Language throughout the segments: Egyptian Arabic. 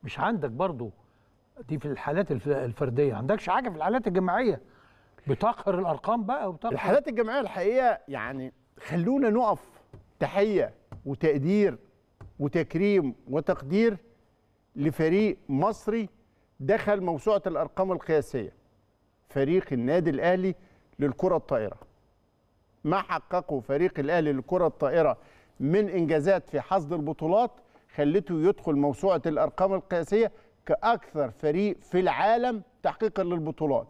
مش عندك برضو دي في الحالات الف- الفرديه عندكش حاجه في الحالات الجماعيه بتقهر الارقام بقى وبتقهر الحالات الجماعيه الحقيقه يعني خلونا نقف تحيه وتقدير وتكريم وتقدير لفريق مصري دخل موسوعه الارقام القياسيه فريق النادي الاهلي للكره الطائره ما حققه فريق الاهلي للكره الطائره من انجازات في حصد البطولات خلته يدخل موسوعه الارقام القياسيه كاكثر فريق في العالم تحقيقا للبطولات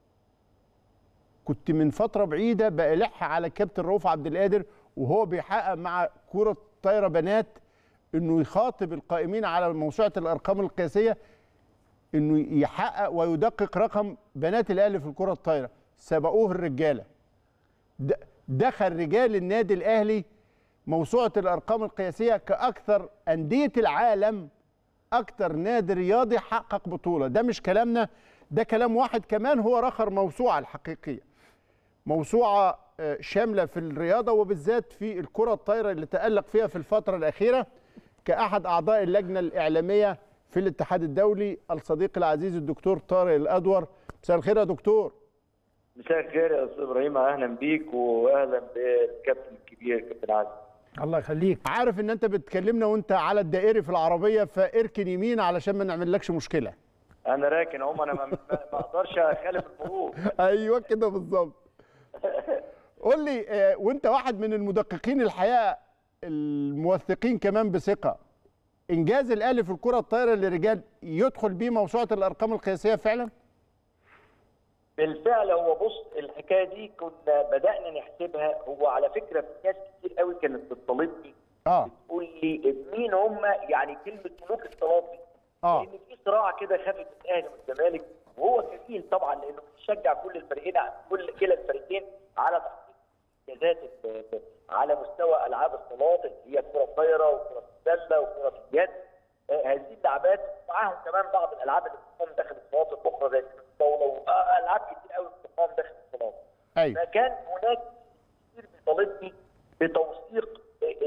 كنت من فتره بعيده بلح على كابتن رؤوف عبد القادر وهو بيحقق مع كره طايره بنات انه يخاطب القائمين على موسوعه الارقام القياسيه انه يحقق ويدقق رقم بنات الاهلي في الكره الطايره سبقوه الرجاله د- دخل رجال النادي الاهلي موسوعه الارقام القياسيه كاكثر انديه العالم اكتر نادي رياضي حقق بطوله ده مش كلامنا ده كلام واحد كمان هو رخر موسوعه الحقيقيه موسوعه آه، شامله في الرياضه وبالذات في الكره الطايره اللي تالق فيها في الفتره الاخيره كاحد اعضاء اللجنه الاعلاميه في الاتحاد الدولي الصديق العزيز الدكتور طارق الادور مساء الخير يا دكتور مساء الخير يا استاذ ابراهيم اهلا بيك واهلا بالكابتن الكبير كابتن عادل الله يخليك عارف ان انت بتكلمنا وانت على الدائري في العربيه فاركن يمين علشان ما نعملكش مشكله انا راكن اهو ما انا ما ما- ما اقدرش اخالف المرور ايوه كده بالظبط قول لي آه، وانت واحد من المدققين الحقيقه الموثقين كمان بثقه انجاز الاهلي في الكره الطايره للرجال يدخل بيه موسوعه الارقام القياسيه فعلا بالفعل هو بص الحكايه دي كنا بدانا نحسبها هو على فكره في ناس كتير قوي كانت بتطالبني اه تقول لي مين هم يعني كلمه ملوك الصالات دي اه لان في صراع كده خافت الاهلي والزمالك وهو جميل طبعا لانه بيشجع كل الفريقين كل كلا الفريقين على تحقيق انجازات ال- على مستوى العاب الصالات اللي هي الكره الطايره وكره السله وكره اليد آه، هذه اللعبات معاهم كمان بعض الالعاب اللي بتقام داخل الصالات الاخرى زي تنس الطاوله والعاب كتير قوي بتقام داخل الصالات ايوه فكان هناك كثير بيطالبني بتوثيق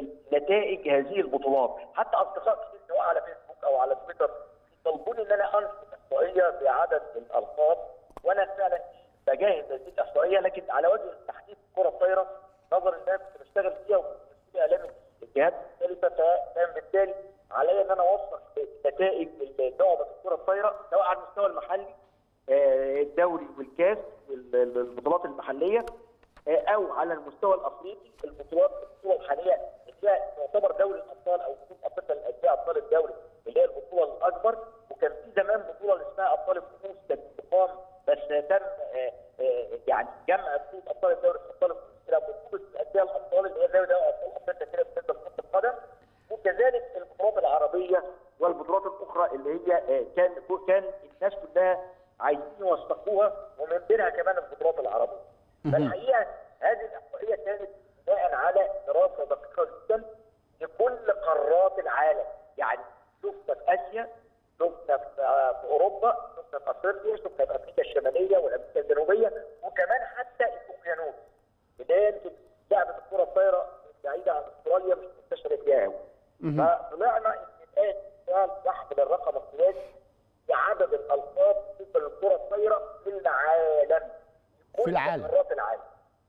نتائج هذه البطولات حتى اصدقاء كتير سواء على فيسبوك او على تويتر بيطالبوني ان انا انشر احصائيه بعدد الالقاب وانا فعلا بجهز هذه الاحصائيه لكن على وجه التحديد الكره الطايره نظرا ان انا كنت بشتغل فيها وكنت فيها اعلام الجهات المختلفه فكان بالتالي علي ان انا اوثق نتائج لعبه الكره الطايره سواء على المستوى المحلي آه، الدوري والكاس والبطولات المحليه آه، او على المستوى الافريقي البطولات البطوله الحاليه اللي هي تعتبر دوري الابطال او بطوله افريقيا للانديه ابطال الدوري اللي هي البطوله الاكبر وكان في زمان بطوله اللي اسمها ابطال الكؤوس كانت بتقام بس تم آه، آه، يعني جمع بطوله ابطال الدوري ابطال الكؤوس الى بطوله الانديه الابطال اللي هي زي دوري ابطال افريقيا كده بالنسبه لكره القدم وكذلك البطولات العربيه والبطولات الاخرى اللي هي آه، كان كان الناس كلها عايزين يوثقوها ومن بينها كمان البطولات العربيه. فالحقيقه هذه الاحصائيه كانت بناء على دراسه دقيقه جدا لكل قارات العالم، يعني شفنا في اسيا، شفنا في آه، في اوروبا، شفنا في افريقيا، شفنا في امريكا الشماليه وامريكا الجنوبيه وكمان حتى الاوقيانوس. بدايه يمكن لعبه الكره الطايره بعيده عن استراليا مش منتشره فيها قوي. فطلعنا ان الان كان يحمل الرقم القياسي بعدد الالقاب بالنسبه للكره الطايره في العالم في العالم. كل قارات العالم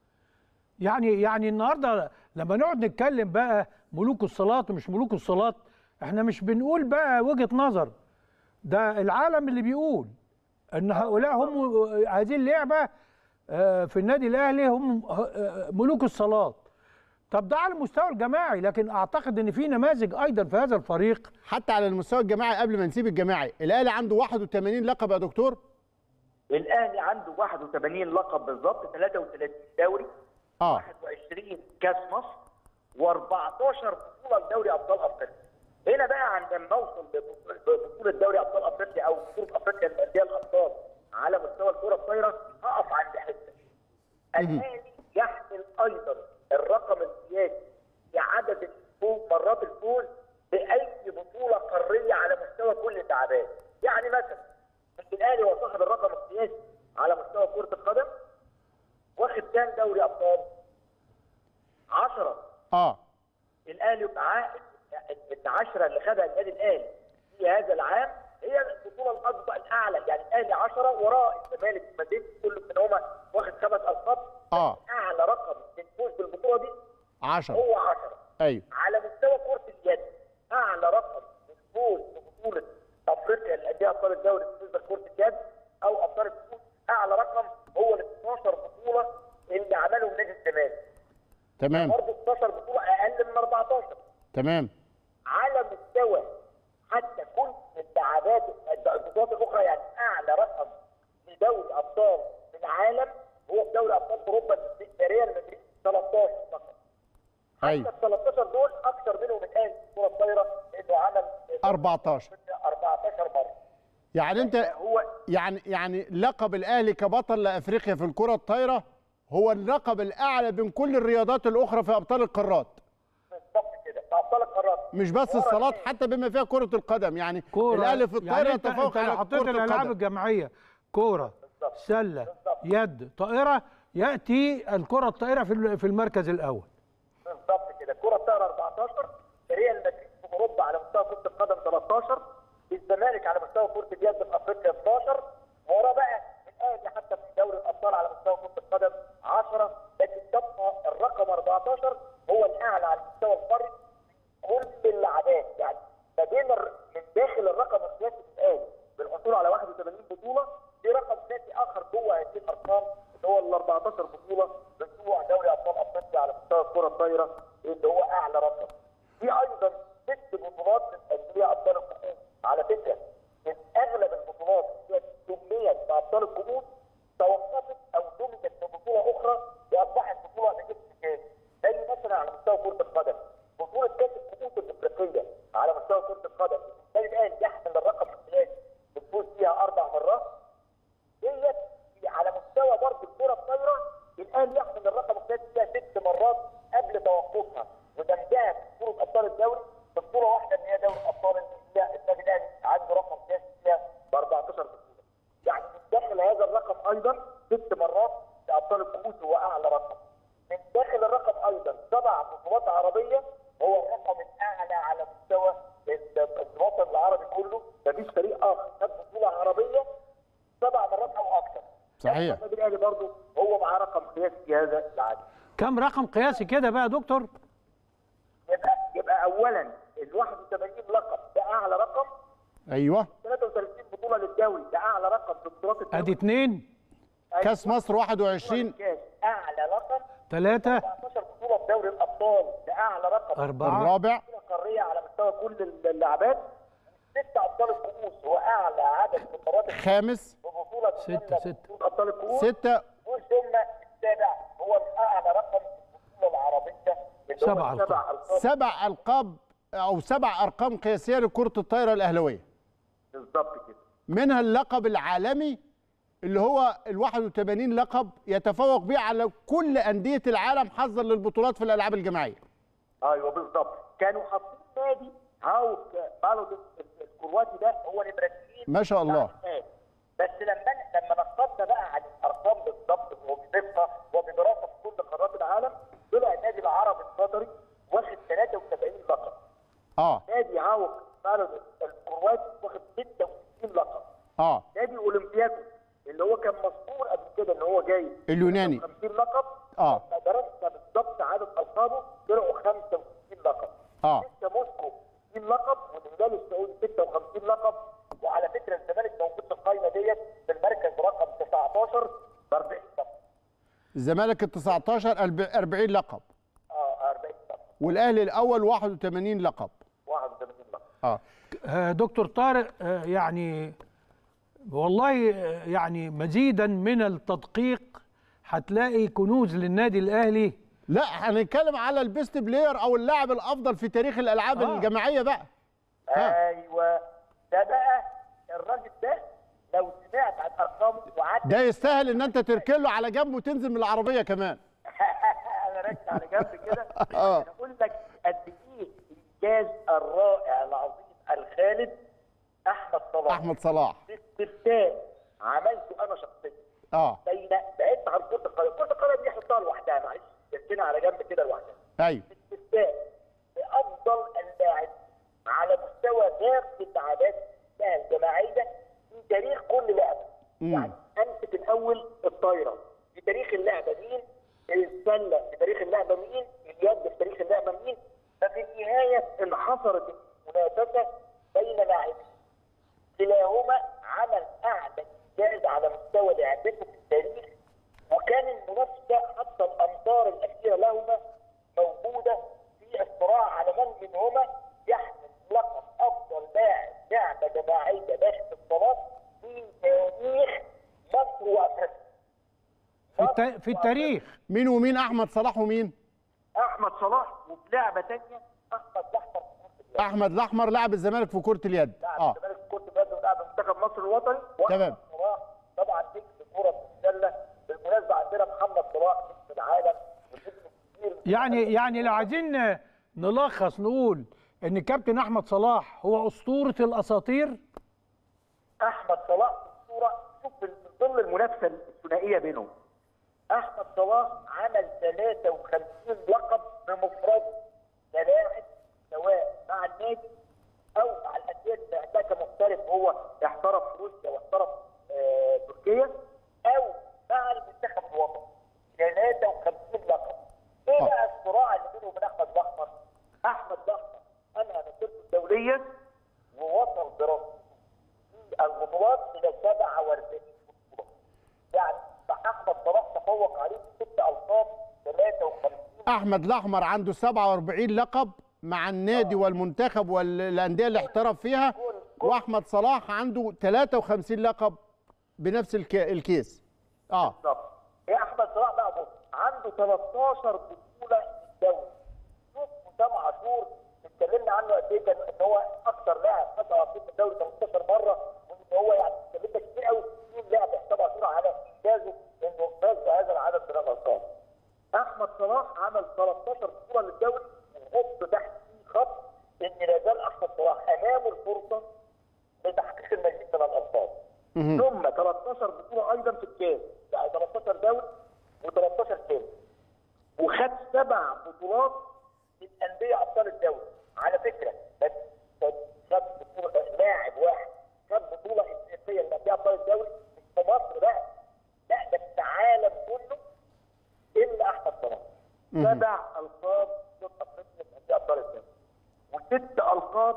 يعني يعني النهارده لما نقعد نتكلم بقى ملوك الصالات ومش ملوك الصالات احنا مش بنقول بقى وجهة نظر ده العالم اللي بيقول ان هؤلاء هم هذه اللعبة آه، في النادي الاهلي هم آه، ملوك الصالات طب ده على المستوى الجماعي لكن اعتقد ان في نماذج ايضا في هذا الفريق حتى على المستوى الجماعي قبل ما نسيب الجماعي الاهلي عنده 81 لقب يا دكتور الاهلي عنده 81 لقب بالظبط 33 دوري اه 21 كاس مصر و14 بطوله لدوري ابطال افريقيا. هنا بقى عندما نوصل لبطوله دوري ابطال افريقيا او بطوله افريقيا للانديه الابطال على مستوى الكره الطايره هقف عند حته. الاهلي يحمل ايضا الرقم القياسي في عدد الفوز مرات الفوز باي بطوله قاريه على مستوى كل اللعبات. يعني مثلا مش الاهلي هو صاحب الرقم القياسي على مستوى كره القدم واخد كام دوري ابطال؟ 10 اه الاهلي معاه العشره اللي خدها النادي الاهلي في هذا العام البطوله الاكبر الاعلى يعني الاهلي 10 وراه الزمالك المدينه كل منهما واخد خمس القاب اه اعلى رقم للفوز بالبطوله دي 10 هو 10 ايوه على مستوى كره اليد اعلى رقم للفوز ببطوله افريقيا الانديه ابطال الدوري بالنسبه لكره اليد او ابطال الكؤوس اعلى رقم هو ال 12 بطوله اللي عملهم نادي الزمالك تمام برضه 16 بطوله اقل من 14 تمام على مستوى حتى كل الدعابات البطولات الاخرى يعني اعلى رقم لدوري ابطال العالم هو في دوري ابطال اوروبا ريال مدريد 13 فقط حتى ايوه ال 13 دول اكثر منهم الاهلي في الكره الطايره لانه عمل 14 14 مره يعني انت هو يعني يعني لقب الاهلي كبطل لافريقيا في الكره الطايره هو اللقب الاعلى بين كل الرياضات الاخرى في ابطال القارات بالظبط كده في ابطال القارات مش بس ورا الصالات الأهلي. حتى بما فيها كره القدم يعني كوره الاهلي في الطايره يعني انت, يتفوق انت على حطيت كره الالعاب القدم الجماعيه كوره بالظبط. سله بالظبط. يد طائره ياتي الكره الطائره في ال- في المركز الاول بالظبط كده الكره الطايره 14 ريال مدريد في اوروبا على مستوى كره القدم 13 الزمالك على مستوى كره اليد في افريقيا 12 وراه بقى الاهلي حتى في دوري الابطال على مستوى كره القدم 10 لكن تبقى الرقم 14 هو الاعلى على المستوى القاري كل اللعبات يعني ما بين الر- من داخل الرقم القياسي للاهلي بالحصول على 81 بطوله في رقم قياسي اخر جوه هذه الارقام اللي هو ال 14 بطوله بتوع دوري ابطال افريقيا على مستوى الكره الطايره اللي هو اعلى رقم. في ايضا ست بطولات للانديه ابطال الكؤوس على فكره من اغلب البطولات اللي سميت بابطال الكؤوس توقفت او دمجت ببطوله اخرى واصبحت بطوله باسم كامل زي مثلا على مستوى كره القدم بطوله كاس الكؤوس الافريقيه على مستوى كره القدم النادي الاهلي يحمل الرقم القياسي بالفوز فيها اربع مرات ديت في- على مستوى برضه الكره الطايره الاهلي يحمل الرقم القياسي فيها ست مرات قبل توقفها ودمجها في بطوله ابطال الدوري في بطوله واحده اللي هي دوري الابطال اللي فيها النادي الاهلي عنده رقم قياسي فيها ب 14 بطوله. يعني من داخل هذا الرقم ايضا ست مرات لابطال الكؤوس هو اعلى رقم. من داخل الرقم ايضا سبع بطولات عربيه هو الرقم الاعلى على مستوى ال- الوطن العربي كله مفيش فريق اخر خد بطوله عربيه سبع مرات او اكثر. صحيح. النادي الاهلي برضه هو معاه رقم قياسي في هذا العدد. كم رقم قياسي كده بقى يا دكتور يبقى يبقى اولا ال 81 لقب ده اعلى رقم ايوه 33 بطوله للدوري ده اعلى رقم في بطولات الدوري ادي اتنين كاس مصر 21 الكاس اعلى رقم ثلاثة 14 بطوله في دوري الابطال ده اعلى رقم أربعة الرابع بطوله قاريه على مستوى كل اللعبات ست ابطال الكؤوس هو اعلى عدد بطولات خامس ببطوله ستة، تسمى ستة. بطوله ابطال الكؤوس ستة ثم السابع هو الاعلى رقم في البطوله العربيه اللي هو سبع سبع ألقاب. القاب سبع القاب او سبع ارقام قياسيه لكره الطايره الاهلاويه بالظبط كده منها اللقب العالمي اللي هو ال 81 لقب يتفوق به على كل انديه العالم حظا للبطولات في الالعاب الجماعيه ايوه بالظبط كانوا حاطين نادي هاوك بالود الكرواتي ده هو نمره اثنين ما شاء الله. بتاع النادي. بس لما لما نقصنا بقى عن الارقام بالظبط وبدقه وبدراسه في كل قارات العالم طلع النادي العربي القطري واخد 73 لقب اه نادي هاوك بالود الكرواتي واخد 66 لقب اه نادي اولمبياكوس اللي هو كان مذكور قبل كده ان هو جاي اليوناني. 50 لقب آه. لما درسنا بالظبط عدد القابه طلعوا 65 لقب اه لسه موسكو 60 لقب والهلال السعودي 56 لقب وعلى فكره الزمالك موجود في القائمه ديت في المركز رقم 19 ب 40 لقب الزمالك ال 19 أرب- 40 لقب اه 40 لقب والاهلي الاول 81 لقب 81 لقب اه آه، دكتور طارق آه، يعني والله آه، يعني مزيدا من التدقيق هتلاقي كنوز للنادي الاهلي لا هنتكلم على البيست بلاير او اللاعب الافضل في تاريخ الالعاب آه. الجماعيه بقى ها. ايوه ده بقى الراجل ده لو سمعت عن ارقامه وعدت ده يستاهل ان انت تركن له على جنب وتنزل من العربيه كمان انا راكب على جنب كده آه. انا اقول لك قد ايه الانجاز الرائع العظيم الخالد احمد صلاح احمد صلاح باستفتاء عملته انا شخصيا اه بين بعدت عن كره القدم، كره القدم دي حطها لوحدها معلش اركنها على جنب كده لوحدها ايوه باستفتاء بافضل اللاعب على مستوى باقي اللعبات الجماعيه يعني امسك الاول الطايره في تاريخ اللعبه مين السله في تاريخ اللعبه مين اليد في تاريخ اللعبه مين ففي النهايه انحصرت المنافسه بين لاعبين كلاهما عمل اعلى انجاز على مستوى لعبته في التاريخ وكان المنافسه حتى الامتار الاخيره لهما موجوده في الصراع على من منهما يحمل لقب افضل لاعب لعبه جماعيه داخل الصالات في تاريخ مصر وافريقيا. في, الت... في التاريخ مين ومين احمد صلاح ومين احمد صلاح وفي لعبه ثانيه احمد الاحمر في كرة اليد. احمد الاحمر لاعب الزمالك في كره اليد لاعب اه الزمالك في كره اليد ولاعب منتخب مصر الوطني تمام. واحمد صلاح طبعا نجم كره السله بالمناسبه عندنا محمد صلاح نجم العالم ونجم كبير يعني يعني لو عايزين نلخص نقول ان كابتن احمد صلاح هو اسطوره الاساطير احمد صلاح في الصوره شوف في ظل المنافسه الثنائيه بينهم احمد صلاح عمل 53 لقب بمفرده كلاعب سواء مع النادي او مع الانديه اللي عندها كمحترف هو احترف في روسيا واحترف آه تركيا او مع المنتخب الوطني 53 لقب ايه آه. بقى الصراع اللي بينه وبين احمد الاحمر؟ احمد الاحمر انهى مسيرته الدوليه ووصل برصيد في البطولات الى 47 بطوله. يعني احمد صلاح تفوق عليه بست القاب 53 احمد الاحمر عنده 47 لقب مع النادي والمنتخب والانديه اللي احترف فيها واحمد صلاح عنده 53 لقب بنفس الك... الكيس اه بالظبط. ايه احمد صلاح بقى بص عنده 13 بطوله في الدوري. شوف حسام عاشور اتكلمنا عنه قد ايه كان ان هو اكثر لاعب فاز على في الدوري 18 مره وان هو يعني اتكلمنا كتير قوي مين لاعب حسام عاشور على انجازه انه فاز بهذا العدد من الالقاب. احمد صلاح عمل 13 بطوله للدوري وحط تحت فيه خط ان لا زال احمد صلاح امامه الفرصه لتحقيق المزيد من الالقاب. ثم 13 بطوله ايضا في الكاس يعني 13 دوري و13 كاس وخد سبع بطولات من انديه ابطال الدوري على فكره بس خد بطوله لاعب واحد خد بطوله افريقيه من انديه ابطال الدوري مش في مصر بقى لا ده في العالم كله الا احمد صلاح سبع القاب بطوله افريقيا من انديه ابطال الدوري وست القاب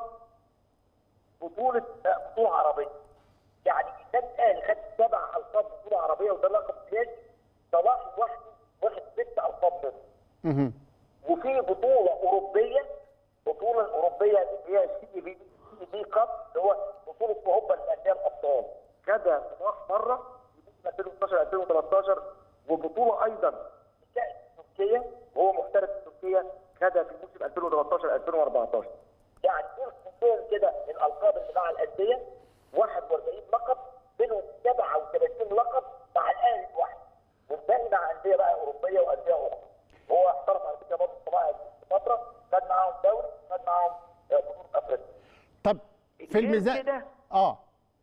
بطوله بطوله عربيه يعني النادي الاهلي خد سبع القاب بطوله عربيه وده لقب قياسي صلاح لوحده واخد ست القاب منه مهم. وفي بطوله اوروبيه بطوله اوروبيه اللي هي سي بي سي بي كاب اللي هو بطوله اوروبا للانديه الابطال خدها صلاح مره في 2012 2013 وبطوله ايضا في كاس تركيا وهو محترف في تركيا خدها في موسم 2013 2014 يعني دول كلهم كده الالقاب اللي مع الانديه 41 لقب منهم 37 لقب مع الاهلي لوحده والباقي مع انديه بقى اوروبيه وانديه اخرى هو احترف على فكره برضه صلاح في فتره خد معاهم دوري خد معاهم آه، بطوله افريقيا طب في غير الميزان كده اه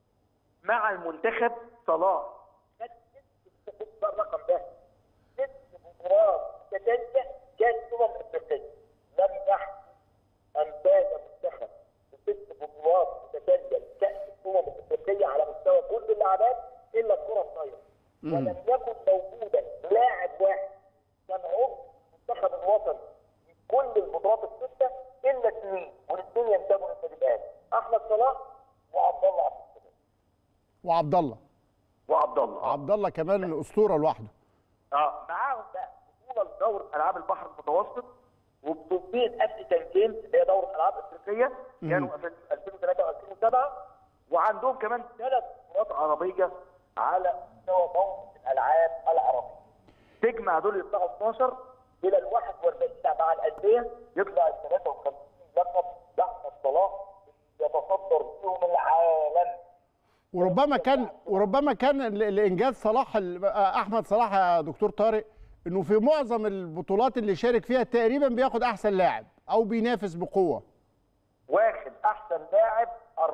مع المنتخب صلاح خد ست بص بقى الرقم ده ست بطولات متتاليه كاس امم افريقيه لم يحدث ان فاز منتخب بست بطولات متتاليه كاس الامم الافريقيه على مستوى كل اللعبات الا الكره الطايره ولم يكن موجودا لاعب واحد كان عضو المنتخب الوطني في كل البطولات السته الا اثنين والاثنين ينتموا للنادي الاهلي احمد صلاح وعبد الله عبد السلام وعبد الله وعبد الله عبد الله كمان اسطوره لوحده اه معاهم بقى بطوله لدور العاب البحر المتوسط وبطولتين افريكان جيمز اللي هي دوره العاب افريقيه كانوا في 2003 و2007 وعندهم كمان ثلاث بطولات عربيه على مستوى موسم الالعاب العربيه. تجمع دول يطلعوا 12 الى ال 41 مع الانديه يطلع ال 53 لقب لاحمد صلاح يتصدر بيهم العالم. وربما كان وربما كان ال- الانجاز صلاح ال- احمد صلاح يا دكتور طارق انه في معظم البطولات اللي شارك فيها تقريبا بياخد احسن لاعب او بينافس بقوه واخد احسن لاعب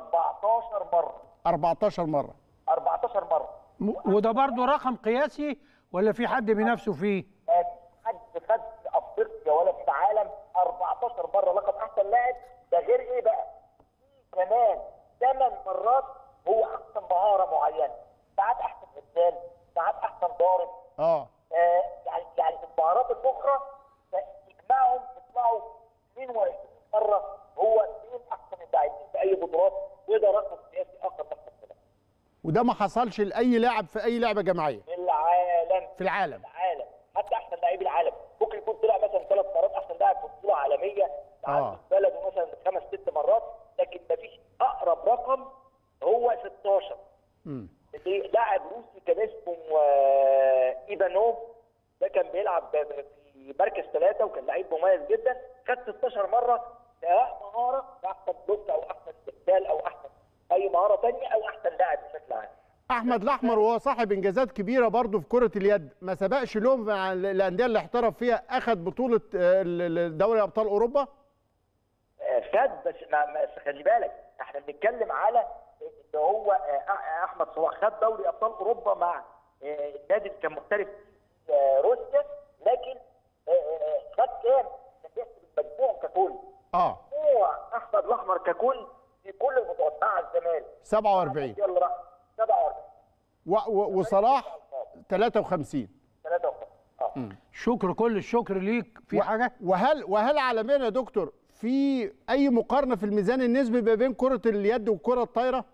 14 مره 14 مره 14 مره م- وده برضو رقم قياسي ولا في حد بينافسه فيه ما فيش حد خد في افريقيا ولا في العالم 14 مره لقب احسن لاعب ده غير ايه بقى؟ في كمان ثمان مرات هو احسن مهاره معينه ساعات احسن اه آه، يعني يعني المهارات الاخرى تجمعهم يطلعوا 22 مره هو مين احسن اللاعبين في اي بطولات وده رقم قياسي اخر نحن نحسبه. وده ما حصلش لاي لاعب في اي لعبه جماعيه في العالم في العالم العالم حتى احسن لاعبي العالم ممكن يكون طلع مثلا ثلاث مرات احسن لاعب في بطوله عالميه آه. عنده في بلده مثلا خمس ست مرات لكن مفيش اقرب رقم هو 16 مم. اللي لاعب روسي كان اسمه آه، ايفانوف ده كان بيلعب في مركز ثلاثه وكان لعيب مميز جدا خد 16 مره سواء مهاره احسن بلوك او احسن استقبال او احسن اي مهاره ثانيه او احسن لاعب بشكل عام احمد الاحمر وهو صاحب انجازات كبيره برضه في كره اليد ما سبقش له مع الانديه اللي احترف فيها اخذ بطوله آه، ال- ال- دوري ابطال اوروبا آه، خد بس ما ما- بس خلي بالك احنا بنتكلم على ان هو آه، أح- احمد صلاح خد دوري ابطال اوروبا مع آه، النادي اللي كان محترف في آه، روسيا لكن آه، آه، خد كام؟ كان بيحسب المجموع ككل اه هو احمد الاحمر ككل في كل البطولات مع الزمالك 47 يلا راح 47 و و وصلاح 53 53 اه شكر كل الشكر ليك في و- حاجه وهل وهل عالميا يا دكتور في اي مقارنه في الميزان النسبي ما بين كره اليد والكره الطايره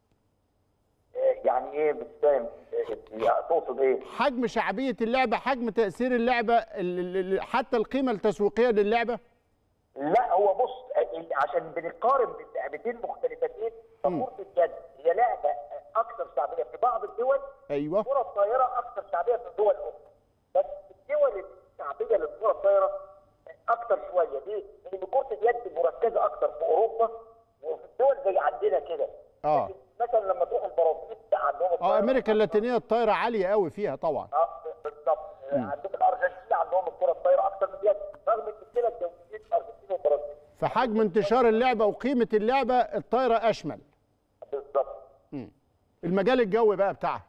آه، يعني ايه مش فاهم آه، تقصد ايه؟ حجم شعبيه اللعبه حجم تاثير اللعبه ال- ال- ال- حتى القيمه التسويقيه للعبه لا هو بص ال- عشان بنقارن بين لعبتين مختلفتين فكرة اليد هي لعبة أكثر شعبية في بعض الدول ايوه الكرة الطايرة أكثر شعبية في الدول الأخرى بس الدول الشعبية للكرة الطايرة أكثر شوية ليه؟ لأن كرة اليد مركزة أكثر في أوروبا وفي الدول زي عندنا كده آه. لكن مثلا لما تروح البرازيل لا عندهم اه الطايرة امريكا اللاتينيه الطايره عاليه قوي فيها طبعا اه بالظبط عندهم الارجنتين عندهم الكره الطايره اكثر من اليد رغم ان كده الدولتين الارجنتين والبرازيل فحجم انتشار اللعبه وقيمه اللعبه الطايره اشمل بالظبط المجال الجوي بقى بتاعها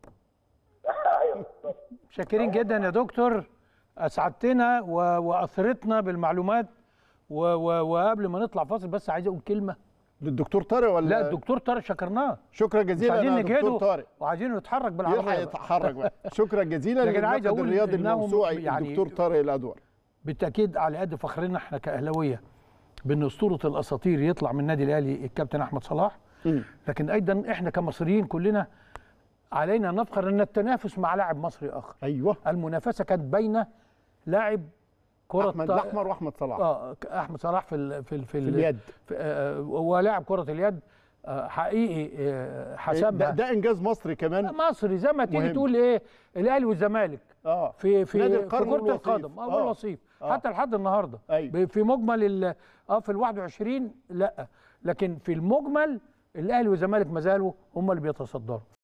ايوه بالظبط شاكرين جدا يا دكتور اسعدتنا و... واثرتنا بالمعلومات و... و... وقبل ما نطلع فاصل بس عايز اقول كلمه للدكتور طارق ولا لا الدكتور طارق شكرناه شكرا مش جزيلا عايزين يا دكتور نجهده طارق وعايزين نتحرك يلحق بالعربيه بقى. يتحرك بقى شكرا جزيلا لكن عايز للناقد أقول الرياضي إنهم الموسوعي يعني- الدكتور طارق الادور بالتاكيد على قد فخرنا احنا كاهلاويه بان اسطوره الاساطير يطلع من النادي الاهلي الكابتن احمد صلاح لكن ايضا احنا كمصريين كلنا علينا نفخر ان التنافس مع لاعب مصري اخر ايوه المنافسه كانت بين لاعب كره احمد طا- الاحمر واحمد صلاح اه ك- احمد صلاح في ال في ال في, ال- اليد. في آه ولاعب كره اليد آه حقيقي آه ده, حسمها ده انجاز مصري كمان مصري زي ما تيجي مهم. تقول ايه الاهلي والزمالك اه في في نادي في القرن كره والوصيف. القدم اه آه. والوصيف آه. حتى لحد النهارده أيوة. ب- في مجمل ال- اه في ال 21 لا لكن في المجمل الاهلي والزمالك ما زالوا هم اللي بيتصدروا